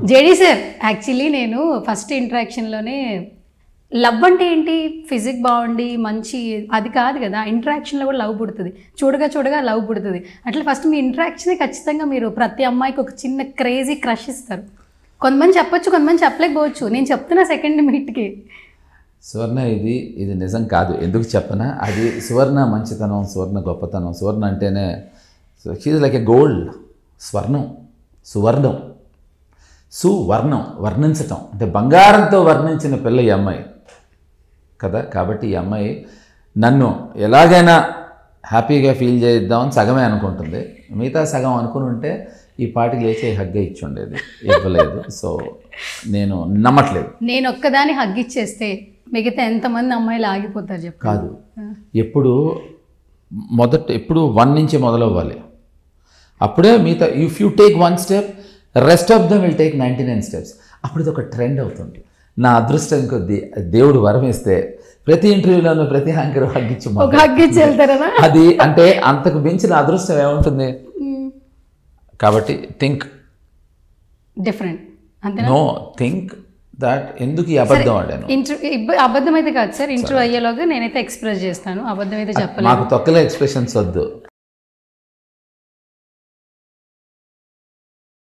JD sir actually నేను first ఇంటరాక్షన్లోనే love అంటే ఏంటి ఫిజిక్ బాగుండి మంచి అది కాదు కదా ఇంటరాక్షన్లో కూడా లవ్ పుడుతుంది చూడగా చూడగా లవ్ పుడుతుంది అట్లా ఫస్ట్ మీ ఇంటరాక్షనే ఖచ్చితంగా మీరు ప్రతి అమ్మాయికి ఒక చిన్న క్రేజీ క్రష్ ఇస్తారు కొంతమంది చెప్పొచ్చు కొంతమంది చెప్పలేకపోవచ్చు నేను చెప్తున్నా సెకండ్ మీట్కి సువర్ణ ఇది ఇది నిజం కాదు ఎందుకు చెప్పనా అది సువర్ణ మంచితనం సువర్ణ గొప్పతనం సువర్ణ అంటేనే షీజ్ లైక్ ఎ గోల్డ్ స్వర్ణం సువర్ణం సువర్ణం వర్ణించటం అంటే బంగారంతో వర్ణించిన పిల్ల ఈ అమ్మాయి కదా కాబట్టి ఈ అమ్మాయి నన్ను ఎలాగైనా హ్యాపీగా ఫీల్ చేద్దామని సగమే అనుకుంటుంది మిగతా సగం అనుకుని ఉంటే ఈ పాటికి లేచి హగ్గా ఇచ్చి ఉండేది ఇవ్వలేదు సో నేను నమ్మట్లేదు నేను ఒక్కదాన్ని హగ్గిచ్చేస్తే మిగతా ఎంతమంది అమ్మాయిలు ఆగిపోతారు చెప్పు కాదు ఎప్పుడు మొదట ఎప్పుడు వన్ నుంచి మొదలవ్వాలి అప్పుడే మిగతా if you take one step rest of them will take ninety nine steps అప్పుడు ఇది ఒక ట్రెండ్ అవుతుంది నా అదృష్టం కొద్దీ దేవుడు వరం ఇస్తే ప్రతి ఇంటర్వ్యూలోనూ ప్రతి యాంకర్ హగ్గిచ్చు ఒక హగ్గిచ్చి వెళ్తారా అది అంటే అంతకు మించిన అదృష్టం ఏముంటుంది కాబట్టి థింక్ డిఫరెంట్ అంతే నో థింక్ దట్ ఎందుకు ఈ అబద్ధం ఆడాను ఇంటర్ అబద్ధం అయితే కాదు సార్ ఇంటర్వ్యూ అయ్యేలోగా నేనైతే ఎక్స్ప్రెస్ చేస్తాను అబద్ధం అయితే చెప్పలేదు మాకు తొక్కలే ఎక్స్ప్రెషన్స్ వద్దు